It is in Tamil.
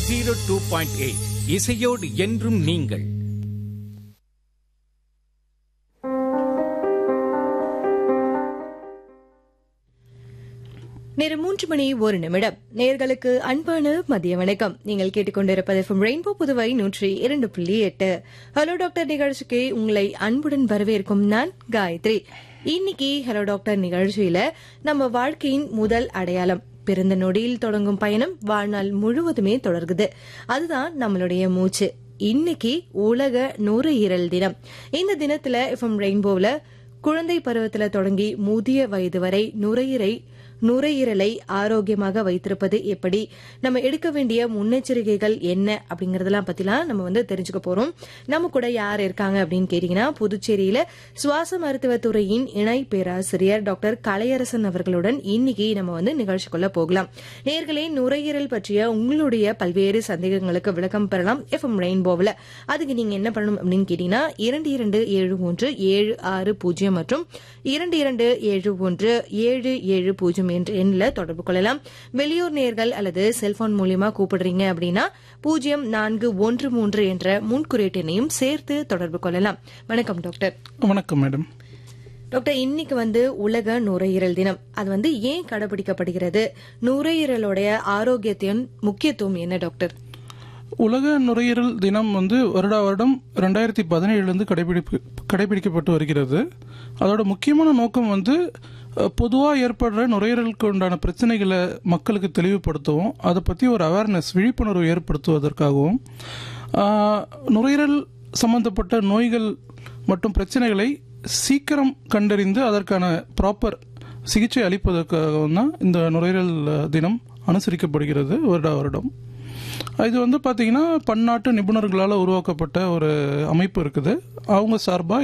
ஜீரோ டூ பாயிண்ட் எயிட் இசையோடு என்றும் நீங்கள் நேரம் மூன்று மணி ஒரு நிமிடம் நேர்களுக்கு அன்பான மதிய வணக்கம் நீங்கள் கேட்டுக்கொண்டிருப்பது from ரெயின்போ புதுவை நூற்றி இரண்டு புள்ளி எட்டு ஹலோ டாக்டர் நிகழ்ச்சிக்கு உங்களை அன்புடன் வரவேற்கும் நான் காயத்ரி இன்னைக்கு ஹலோ டாக்டர் நிகழ்ச்சியில நம்ம வாழ்க்கையின் முதல் அடையாளம் பிறந்த நொடியில் தொடங்கும் பயணம் வாழ்நாள் முழுவதுமே தொடர்குது அதுதான் நம்மளுடைய மூச்சு இன்னைக்கு உலக நுரையீரல் தினம் இந்த தினத்துல எஃப்எம் ரெயின்போல குழந்தை பருவத்துல தொடங்கி முதிய வயது வரை நுரையீரை நுரையீரலை ஆரோக்கியமாக வைத்திருப்பது எப்படி நம்ம எடுக்க வேண்டிய முன்னெச்சரிக்கைகள் என்ன அப்படிங்கறதெல்லாம் பத்திலாம் நம்ம வந்து தெரிஞ்சுக்க போறோம் நம்ம கூட யார் இருக்காங்க அப்படின்னு கேட்டீங்கன்னா புதுச்சேரியில சுவாச மருத்துவத்துறையின் இணை பேராசிரியர் டாக்டர் கலையரசன் அவர்களுடன் இன்னைக்கு நம்ம வந்து நிகழ்ச்சிக்குள்ள போகலாம் நேர்களே நுரையீரல் பற்றிய உங்களுடைய பல்வேறு சந்தேகங்களுக்கு விளக்கம் பெறலாம் எஃப்எம் ரெயின்போவில் அதுக்கு நீங்க என்ன பண்ணணும் அப்படின்னு கேட்டீங்கன்னா இரண்டு இரண்டு ஏழு ஒன்று ஏழு ஆறு பூஜ்ஜியம் மற்றும் இரண்டு இரண்டு ஏழு ஒன்று ஏழு ஏழு பூஜ்ஜியம் என்ற எண்ணில் தொடர்பு கொள்ளலாம் வெளியூர் நேர்கள் அல்லது செல்போன் மூலியமா கூப்பிடுறீங்க அப்படின்னா பூஜ்ஜியம் நான்கு ஒன்று மூன்று என்ற முன்குறியீட்டினையும் சேர்த்து தொடர்பு கொள்ளலாம் வணக்கம் டாக்டர் வணக்கம் மேடம் டாக்டர் இன்னைக்கு வந்து உலக நுரையீரல் தினம் அது வந்து ஏன் கடைபிடிக்கப்படுகிறது நுரையீரலுடைய ஆரோக்கியத்தின் முக்கியத்துவம் என்ன டாக்டர் உலக நுரையீரல் தினம் வந்து வருடா வருடம் ரெண்டாயிரத்தி பதினேழுலேருந்து கடைபிடிப்பு கடைபிடிக்கப்பட்டு வருகிறது அதோட முக்கியமான நோக்கம் வந்து பொதுவாக ஏற்படுற நுரையீரலுக்கு உண்டான பிரச்சனைகளை மக்களுக்கு தெளிவுபடுத்தவும் அதை பற்றி ஒரு அவேர்னஸ் விழிப்புணர்வு ஏற்படுத்துவதற்காகவும் ஆஹ், நுரையீரல் சம்பந்தப்பட்ட நோய்கள் மற்றும் பிரச்சனைகளை சீக்கிரம் கண்டறிந்து அதற்கான ப்ராப்பர் சிகிச்சை அளிப்பதற்காகவும் தான் இந்த நுரையீரல் தினம் அனுசரிக்கப்படுகிறது வருடா வருடம் இது வந்து பார்த்தீங்கன்னா பன்னாட்டு நிபுணர்களால் உருவாக்கப்பட்ட ஒரு அமைப்பு இருக்குது அவங்க சார்பாக